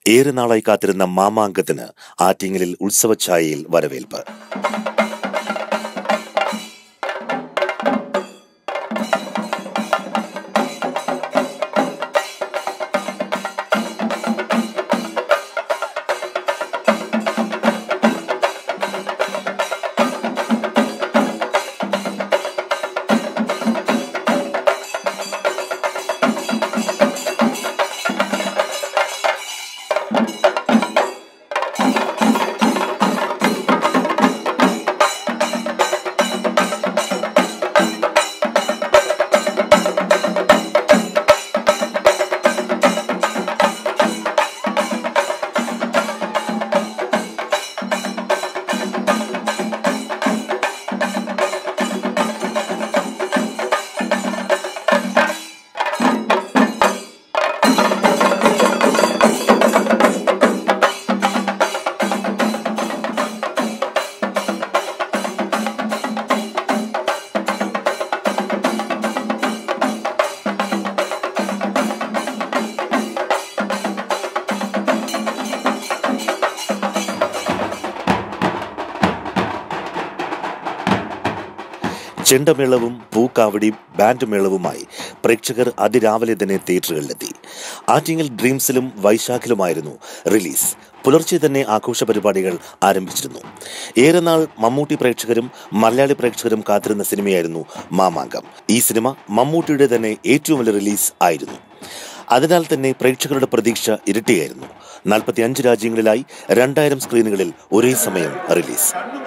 ഏറെ നാളായി കാത്തിരുന്ന മാമാങ്കത്തിന് ആറ്റിങ്ങലിൽ ഉത്സവഛായയിൽ വരവേൽപ്പ് ചെണ്ടമേളവും പൂക്കാവടി ബാൻഡ് മേളവുമായി പ്രേക്ഷകർ അതിരാവിലെ തന്നെ തിയേറ്ററുകളിലെത്തി ആറ്റിങ്ങൽ ഡ്രീംസിലും വൈശാഖിലുമായിരുന്നു റിലീസ് പുലർച്ചെ തന്നെ ആഘോഷ പരിപാടികൾ ആരംഭിച്ചിരുന്നു ഏറെ നാൾ മമ്മൂട്ടി പ്രേക്ഷകരും മലയാളി പ്രേക്ഷകരും കാത്തിരുന്ന സിനിമയായിരുന്നു മാമാങ്കം ഈ സിനിമ മമ്മൂട്ടിയുടെ തന്നെ ഏറ്റവും വലിയ റിലീസ് ആയിരുന്നു അതിനാൽ തന്നെ പ്രേക്ഷകരുടെ പ്രതീക്ഷ ഇരട്ടിയായിരുന്നു നാൽപ്പത്തി അഞ്ച് രാജ്യങ്ങളിലായി രണ്ടായിരം സ്ക്രീനുകളിൽ ഒരേ സമയം റിലീസ്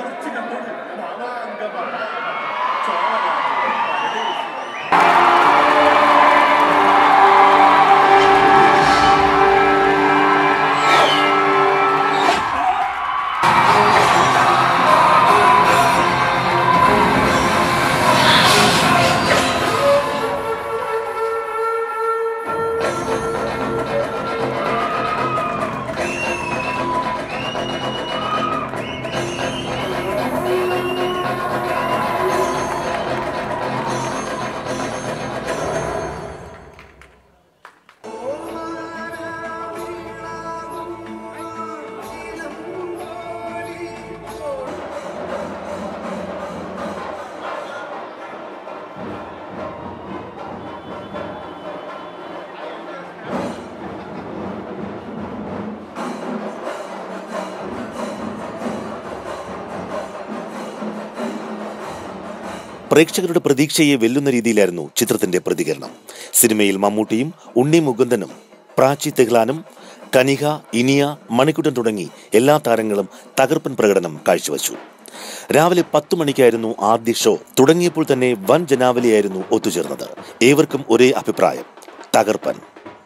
പ്രേക്ഷകരുടെ പ്രതീക്ഷയെ വെല്ലുന്ന രീതിയിലായിരുന്നു ചിത്രത്തിന്റെ പ്രതികരണം സിനിമയിൽ മമ്മൂട്ടിയും ഉണ്ണി മുകുന്ദനും പ്രാചി തെഹ്ലാനും കനിക ഇനിയ മണിക്കുട്ടൻ തുടങ്ങി എല്ലാ താരങ്ങളും തകർപ്പൻ പ്രകടനം കാഴ്ചവെച്ചു രാവിലെ പത്തു മണിക്കായിരുന്നു ആദ്യ ഷോ തുടങ്ങിയപ്പോൾ തന്നെ വൻ ജനാവലിയായിരുന്നു ഒത്തുചേർന്നത് ഏവർക്കും ഒരേ അഭിപ്രായം തകർപ്പൻ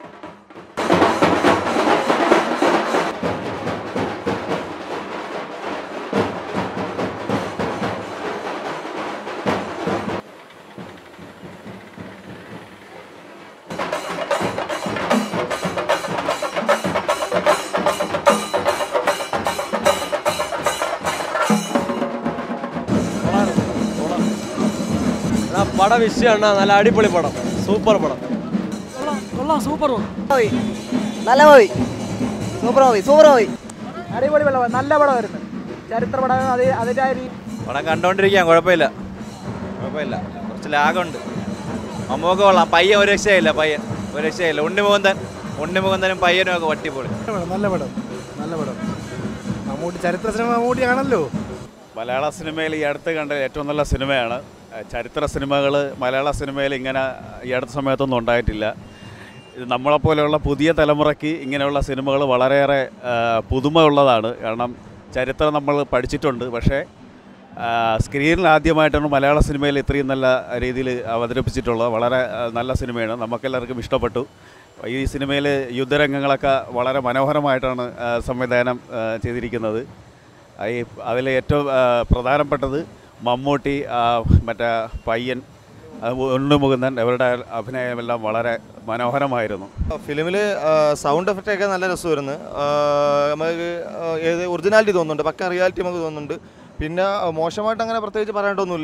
എടാ, പടം വിഷയമാണ് നല്ല അടിപൊളി പടം സൂപ്പർ പടം കൊള്ളാം സൂപ്പർ മൂവി നല്ല movie super movie super movie അടിപൊളി പടം നല്ല പടമായിരുന്നു ചരിത്ര പടം അത് അതിൻ്റെ ആ രീതി പടം കണ്ടോണ്ടിരിക്കാം കുഴപ്പമില്ല കുഴപ്പമില്ല കുറച്ച് ലാഗുണ്ട് അമ്മക്ക് കൊള്ളാം പയ്യൻ ഒരു രക്ഷയില്ല പയ്യൻ ഒരു രക്ഷയില്ല ഉണ്ണിമുകുന്ദൻ ഉണ്ണിമുകുന്ദനും പയ്യനും ഒക്കെ വട്ടിപ്പൊളി നല്ല പടം നല്ല പടം മമ്മൂട്ടി ചരിത്ര സിനിമ മമ്മൂട്ടിയാണല്ലോ മലയാള സിനിമയിൽ ഈ അടുത്ത് കണ്ട ഏറ്റവും നല്ല സിനിമയാണ് ഏഹ് ചരിത്ര സിനിമകൾ മലയാള സിനിമയിൽ ഇങ്ങനെ ഈ അടുത്ത സമയത്തൊന്നും ഉണ്ടായിട്ടില്ല ഇത് നമ്മളെപ്പോലെയുള്ള പുതിയ തലമുറയ്ക്ക് ഇങ്ങനെയുള്ള സിനിമകൾ വളരെയേറെ ഏഹ് പുതുമ ഉള്ളതാണ് കാരണം ചരിത്രം നമ്മൾ പഠിച്ചിട്ടുണ്ട് പക്ഷേ ആഹ് സ്ക്രീനിൽ ആദ്യമായിട്ടാണ് മലയാള സിനിമയിൽ ഇത്രയും നല്ല രീതിയിൽ അവതരിപ്പിച്ചിട്ടുള്ളത് വളരെ ആഹ് നല്ല സിനിമയാണ് നമുക്കെല്ലാവർക്കും ഇഷ്ടപ്പെട്ടു ഈ സിനിമയിൽ യുദ്ധരംഗങ്ങളൊക്കെ വളരെ മനോഹരമായിട്ടാണ് ആഹ് സംവിധാനം ആഹ് ചെയ്തിരിക്കുന്നത് ഈ അതിൽ ഏറ്റവും ആ, പ്രധാനപ്പെട്ടത് മമ്മൂട്ടി ആ, മറ്റേ പയ്യൻ ആ, ഉണ്ണുമുകുന്ദൻ ഇവരുടെ അഭിനയമെല്ലാം വളരെ മനോഹരമായിരുന്നു ഫിലിമിൽ സൗണ്ട് എഫക്റ്റ് ഒക്കെ നല്ല രസമായിരുന്നു ആ, നമുക്ക് ആ, ഏത് ഒറിജിനാലിറ്റി തോന്നുന്നുണ്ട് പക്ക റിയാലിറ്റി നമുക്ക് തോന്നുന്നുണ്ട് പിന്നെ ആ, മോശമായിട്ട് അങ്ങനെ പ്രത്യേകിച്ച് പറയേണ്ടതൊന്നുമില്ല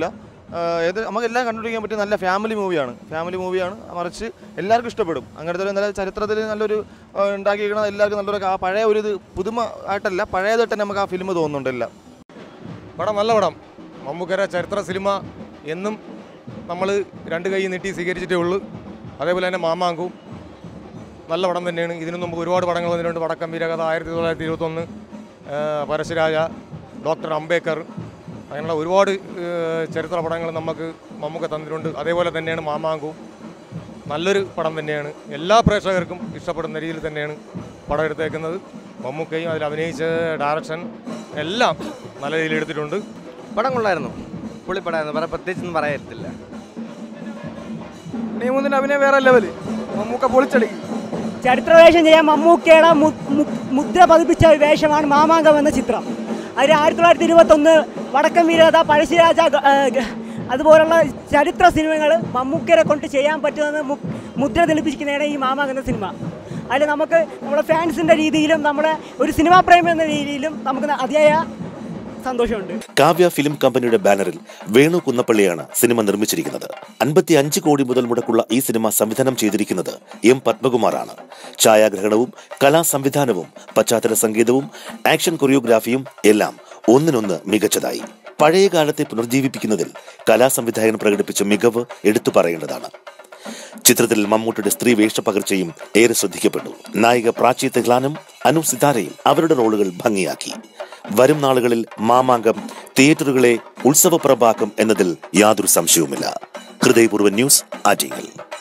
ആ, ഏത് നമുക്ക് എല്ലാം കണ്ടുപിടിക്കാൻ പറ്റിയ നല്ല ഫാമിലി മൂവിയാണ് ഫാമിലി മൂവിയാണ് മറിച്ച് എല്ലാവർക്കും ഇഷ്ടപ്പെടും അങ്ങനത്തെ ഒരു നല്ല ചരിത്രത്തിൽ നല്ലൊരു ആ, ഉണ്ടാക്കിയിരിക്കണ എല്ലാവർക്കും നല്ലൊരു ആ പഴയ ഒരു ഇത് പുതുമ ആയിട്ടല്ല പഴയതായിട്ട് തന്നെ നമുക്ക് ആ ഫിലിം തോന്നുന്നുണ്ട് എല്ലാം പടം നല്ല പടം മമ്മൂക്കര ചരിത്ര സിനിമ എന്നും നമ്മൾ രണ്ട് കൈ നീട്ടി സ്വീകരിച്ചിട്ടേ ഉള്ളൂ അതേപോലെ തന്നെ മാമാങ്കും നല്ല പടം തന്നെയാണ് ഇതിനു മുമ്പ് ഒരുപാട് പടങ്ങൾ വന്നിട്ടുണ്ട് വടക്കം വീരകഥ ആയിരത്തി തൊള്ളായിരത്തി ഇരുപത്തൊന്ന് പരശുരാജ ഡോക്ടർ അംബേദ്കർ അങ്ങനെയുള്ള ഒരുപാട് ഏഹ്, ചരിത്ര പടങ്ങൾ നമുക്ക് മമ്മൂക്ക തന്നിട്ടുണ്ട് അതേപോലെ തന്നെയാണ് മാമാങ്കും നല്ലൊരു പടം തന്നെയാണ് എല്ലാ പ്രേക്ഷകർക്കും ഇഷ്ടപ്പെടുന്ന രീതിയിൽ തന്നെയാണ് പടം എടുത്തേക്കുന്നത് മമ്മൂക്കയും അതിൽ അഭിനയിച്ച ഡയറക്ഷൻ എല്ലാം നല്ല രീതിയിൽ എടുത്തിട്ടുണ്ട് പടം കൊള്ളായിരുന്നു പുള്ളിപ്പടായിരുന്നു വേറെ പ്രത്യേകിച്ചൊന്നും പറയത്തില്ല നീമുന്നിന്റെ അഭിനയം വേറെ ലെവല് മമ്മൂക്ക പൊളിച്ചടിക്കും ചരിത്രവേഷം ചെയ്യാൻ മമ്മൂക്കയുടെ മു- മു- മുദ്ര പതിപ്പിച്ച ഒരു വേഷമാണ് മാമാങ്കം എന്ന ചിത്രം അതിൽ ആയിരത്തി തൊള്ളായിരത്തി ഇരുപത്തൊന്ന് വടക്കൻ വീരത പഴശ്ശിരാജ ഗ- ഏ, ഗ- അതുപോലുള്ള ചരിത്ര സിനിമകൾ മമ്മൂക്കരെ കൊണ്ട് ചെയ്യാൻ പറ്റുമെന്ന് മു- മുദ്ര തെളിപ്പിക്കുന്നതാണ് ഈ മാമാങ്കം എന്ന സിനിമ അതിൽ നമുക്ക് നമ്മുടെ ഫാൻസിൻ്റെ രീതിയിലും നമ്മുടെ ഒരു സിനിമാ പ്രേമി എന്ന രീതിയിലും നമുക്ക് അതിയായ സന്തോഷമുണ്ട് കാവ്യ ഫിലിം കമ്പനിയുടെ ബാനറിൽ വേണു കുന്നപ്പള്ളിയാണ് സിനിമ നിർമ്മിച്ചിരിക്കുന്നത് അൻപത്തി അഞ്ച് കോടി മുതൽ മുടക്കുള്ള ഈ സിനിമ സംവിധാനം ചെയ്തിരിക്കുന്നത് എം പത്മകുമാറാണ് ഛായാഗ്രഹണവും കലാസംവിധാനവും പശ്ചാത്തല സംഗീതവും ആക്ഷൻ കൊറിയോഗ്രാഫിയും എല്ലാം ഒന്നിനൊന്ന് മികച്ചതായി പഴയ കാലത്തെ പുനർജീവിപ്പിക്കുന്നതിൽ കലാസംവിധായകൻ പ്രകടിപ്പിച്ച മികവ് എടുത്തു പറയേണ്ടതാണ് ചിത്രത്തിൽ മമ്മൂട്ടിയുടെ സ്ത്രീ വേഷപ്പകർച്ചയും ഏറെ ശ്രദ്ധിക്കപ്പെട്ടു നായിക പ്രാചി തെഹ്ലാനും അനു സിതാരയും അവരുടെ റോളുകൾ ഭംഗിയാക്കി വരും നാളുകളിൽ മാമാങ്കം തിയേറ്ററുകളെ ഉത്സവപ്രഭാക്കും എന്നതിൽ യാതൊരു സംശയവുമില്ല ഹൃദയപൂർവ്വ ന്യൂസ് ആറ്റിങ്ങൽ